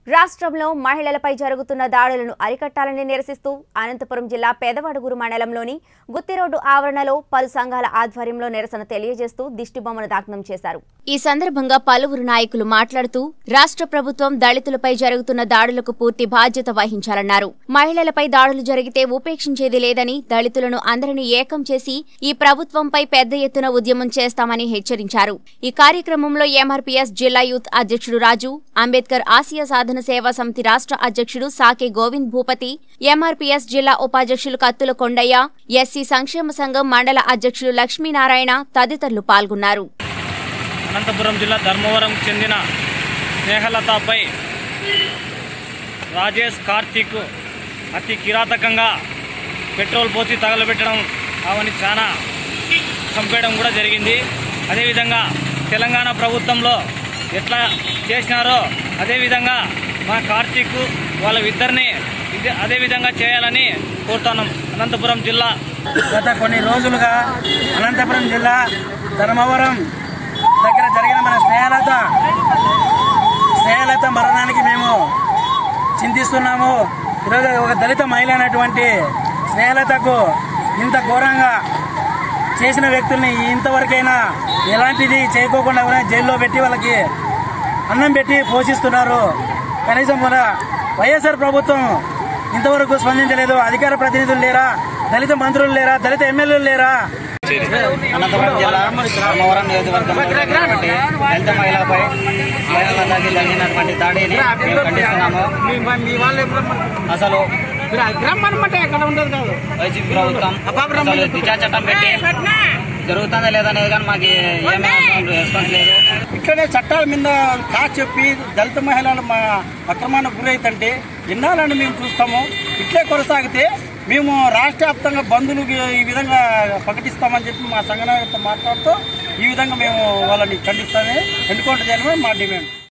రాష్ట్రంలో మహిళలపై జరుగుతున్న దాడులను అరికట్టాలని నిరసిస్తూ అనంతపురం జిల్లా పేదవడుగురు మండలంలోని గుత్తిరోడ్డు ఆవరణలో పలు సంఘాల ఆధ్వర్యంలో నిరసన తెలియజేస్తూ దిష్టిబొమ్మను దగ్నం చేశారు ఈ సందర్భంగా పలువురు నాయకులు మాట్లాడుతూ రాష్ట్ర ప్రభుత్వం దళితులపై జరుగుతున్న దాడులకు పూర్తి బాధ్యత వహించాలన్నారు మహిళలపై దాడులు జరిగితే ఉపేక్షించేది లేదని దళితులను అందరినీ ఏకం చేసి ఈ ప్రభుత్వంపై పెద్ద ఎత్తున ఉద్యమం చేస్తామని హెచ్చరించారు ఈ కార్యక్రమంలో ఎంఆర్పీఎస్ జిల్లా యూత్ అధ్యక్షుడు రాజు అంబేద్కర్ ఆసియా సాధన సేవా సమితి రాష్ట్ర అధ్యక్షుడు సాకే గోవింద్ భూపతి ఎంఆర్పీఎస్ జిల్లా ఉపాధ్యక్షులు కత్తుల కొండయ్య ఎస్సీ సంక్షేమ సంఘం మండల అధ్యక్షులు లక్ష్మీనారాయణ తదితరులు పాల్గొన్నారు అనంతపురం జిల్లా ధర్మవరం చెందిన స్నేహలతపై రాజేష్ కార్తీక్ అతి కిరాతకంగా పెట్రోల్ పోసి తగలబెట్టడం అవన్నీ చాలా చంపేయడం కూడా జరిగింది అదేవిధంగా తెలంగాణ ప్రభుత్వంలో ఎట్లా చేసినారో అదేవిధంగా మా కార్తీక్ వాళ్ళ ఇద్దరిని ఇదే- అదేవిధంగా చేయాలని కోరుతున్నాం అనంతపురం జిల్లా గత కొన్ని రోజులుగా అనంతపురం జిల్లా ధర్మవరం దగ్గర జరిగిన మన స్నేహలత స్నేహలత మరణానికి మేము చింతిస్తున్నాము ఈరోజు ఒక దళిత మహిళ అయినటువంటి స్నేహలతకు ఇంత ఘోరంగా చేసిన వ్యక్తుల్ని ఇంతవరకైనా ఎలాంటిది చేయకోకుండా కూడా జైల్లో పెట్టి వాళ్ళకి అన్నం పెట్టి పోషిస్తున్నారు కనీసం మన వైఎస్ఆర్ ప్రభుత్వం ఇంతవరకు స్పందించలేదు అధికార ప్రతినిధులు లేరా దళిత మంత్రులు లేరా దళిత ఎమ్మెల్యేలు లేరా అనంతపురం జిల్లా రామవరం నియోజకవర్గంలో ఉన్నటువంటి దళిత మహిళలపై మహిళలందరికీ జరిగినటువంటి దాడిని మేము ఖండిస్తున్నాము అసలు వైసీపీ ప్రభుత్వం అసలు దిశా చట్టం పెట్టి జరుగుతుందా లేదనేది కానీ మాకు ఏమీ రెస్పాన్స్ లేదు ఇట్లనే చట్టాల మీద కాచి చెప్పి దళిత మహిళలు మా అక్రమానికి గురైతుంటే ఎన్నాలని మేము చూస్తాము ఇట్లే కొనసాగితే మేము రాష్ట్ర వ్యాప్తంగా బంధులు ఈ విధంగా ప్రకటిస్తామని చెప్పి మా సంఘ నాయకులతో మాట్లాడుతూ ఈ విధంగా మేము వాళ్ళని ఖండిస్తామని ఎన్నుకోవడం చేయడమే మా డిమాండ్